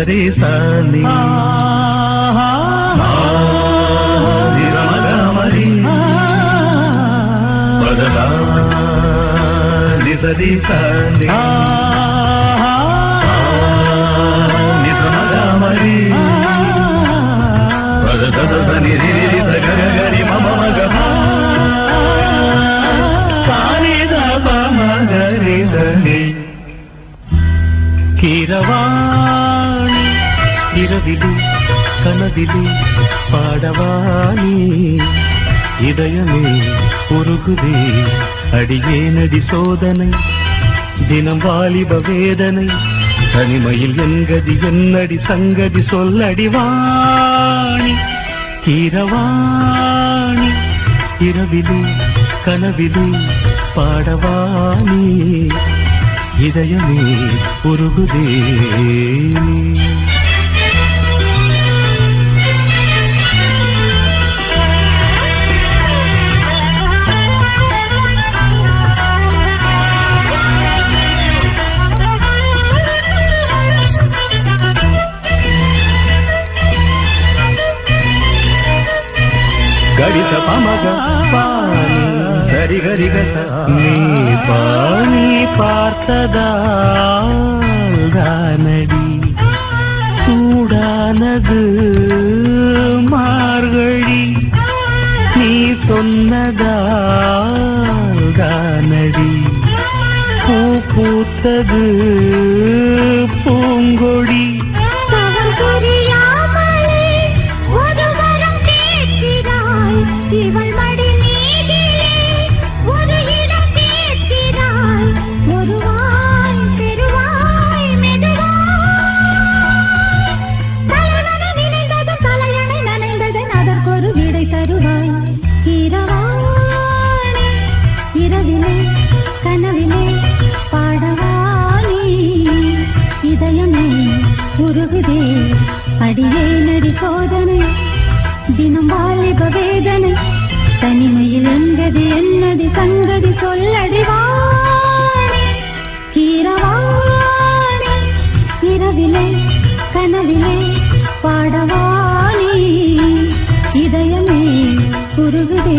సరి సాని నిరమగమరి పదదా నిసరి సాని నిరమగమరి పదద నిరి గరి గరి మమ మగ సాని దమ మగరి దని கீரவாணி இரவிலே கனவிலே பாடவாணி இதயமே உருகுதே அடியே நடி சோதனை தினம் வாலிப வேதனை தனிமையில் என்கதி என்னடி சங்கதி சொல்லடி வாணி கீரவாணி இரவிலே கனவிலே பாடவாணி இதயமே உருகுதே గడిత పమగ పాని సరి గరి గస நீ பாணி பார்த்ததானடி சூடானது மார்கழி நீ சொன்னதானடி பூ பூத்தது பூங்கொடி தவம் புரியாமலே ஒரு வரம் கேட்கிறாய் இவள் மடி மீதிலே ஒரு இடம் கேட்கிறாய் ஒருவாய் பெருவாய் மெதுவாய் தலைவன நினைந்ததும் தலையணை நனைந்ததன் அதற்கொரு விடை தருவாய் இரவானே இரவிலே கனவிலே பாடவானே இதயமே உருகுதே அடியே நடி சோதனை தினம் வாலிப வேதனை தனிமையில் எங்கது என்னது சங்கதி சொல்லடி வாணி கீரவாணி இரவிலே கனவிலே பாடவாணி இதயமே உருகுதே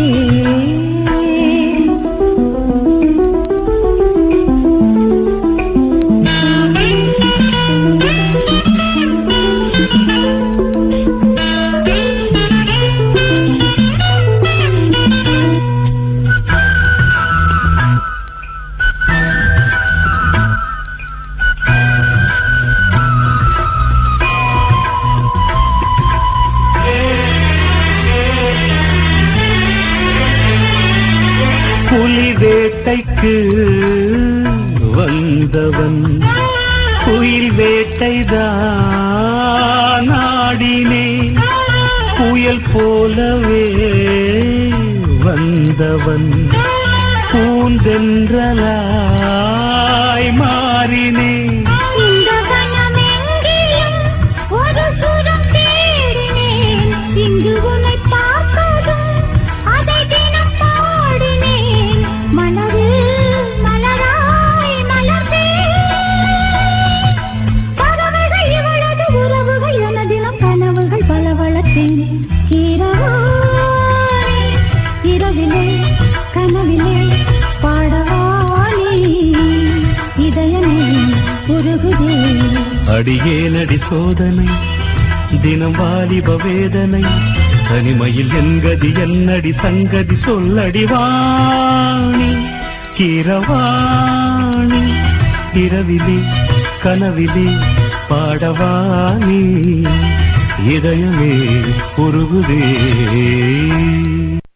புலி வேட்டைக்கு வந்தவன் குயில் வேட்டைதான் ஆடினே புயல் போலவே வந்தவன் பூந்தென்றலாய் மாறினே இந்த வனமெங்கிலும் ஒரு சுரம் தேடினேன். இங்கு உன்னை பார்த்ததும் அதை தினம் பாடினேன். மலரில் மலராய் மலர்ந்தேன். பறவைகள் இவளது உறவுகள் எனதினம் கனவுகள் பல வளர்த்தேன் இரவாய் இரவிலே கனவிலே பாடவானே இதயமே உருகுதே அடியேனடி சோதனை தினம் வாலிப வேதனை தனிமையில் என்கதி என்னடி சங்கதி சொல்லடி வாணி கிரவாணி இரவிலே கனவிலே பாடவாணி இதயமே உருகுதே